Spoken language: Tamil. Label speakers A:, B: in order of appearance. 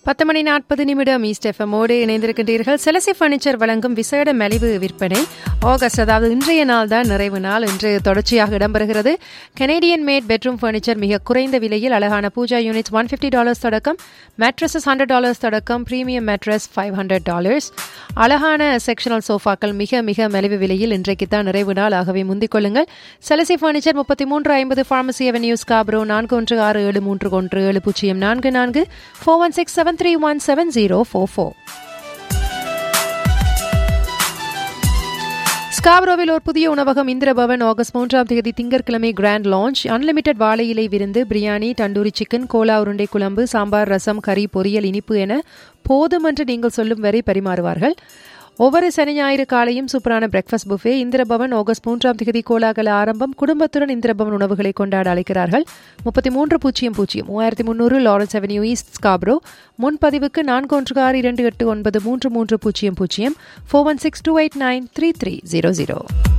A: பத்து மணி நாற்பது நிமிடம் ஈஸ்ட் எஃப்எம்மோடு இணைந்திருக்கின்றீர்கள் செலசி பர்னிச்சர் வழங்கும் விசேட மலிவு விற்பனை ஆகஸ்ட் அதாவது இன்றைய நாள் தான் நிறைவு நாள் இன்று தொடர்ச்சியாக இடம்பெறுகிறது கனேடியன் மேட் பெட்ரூம் பர்னிச்சர் மிக குறைந்த விலையில் அழகான pooja units one fifty dollars தொடக்கம் மேட்ரஸஸ் ஹண்ட்ரட் டாலர்ஸ் தொடக்கம் premium mattress five hundred dollars அழகான செக்ஷனல் சோஃபாக்கள் மிக மிக மலிவு விலையில் இன்றைக்கு தான் நிறைவு நாள் ஆகவே முந்திக் கொள்ளுங்கள் செலசி பர்னிச்சர் முப்பத்தி மூன்று ஐம்பது ஃபார்மசி அவென்யூ ஸ்காப்ரோ நான்கு ஒன்று ஆறு ஏழு மூன்று ஒன்று ஏழு பூஜ்ஜியம் நான்கு நான்கு four one six seven three one seven zero four four ஸ்காப்ரோவில் ஒரு புதிய உணவகம் இந்திரபவன் ஆகஸ்ட் மூன்றாம் தேதி திங்கட்கிழமை கிராண்ட் லான்ச் அன்லிமிட்டெட் வாழை இலை விருந்து பிரியாணி தண்டூரி சிக்கன் கோலா உருண்டை குழம்பு சாம்பார் ரசம் கறி பொரியல் இனிப்பு என போதும் என்று நீங்கள் சொல்லும் வரை பரிமாறுவார்கள் ஒவ்வொரு சனி ஞாயிறு காலையும் சூப்பரான பிரேக்ஃபாஸ்ட் புஃபே இந்திரபவன் ஆகஸ்ட் மூன்றாம் தேதி கோலாகல ஆரம்பம் குடும்பத்துடன் இந்திரபவன் உணவுகளை கொண்டாட அழைக்கிறார்கள் முப்பத்தி மூன்று பூஜ்ஜியம் பூஜ்ஜியம் மூவாயிரத்தி முந்நூறு லாரன்ஸ் அவென்யூ ஈஸ்ட் ஸ்காப்ரோ முன்பதிவுக்கு நான்கு ஒன்று ஆறு இரண்டு எட்டு ஒன்பது மூன்று மூன்று பூஜ்ஜியம் பூஜ்ஜியம் four one six two eight nine three three zero zero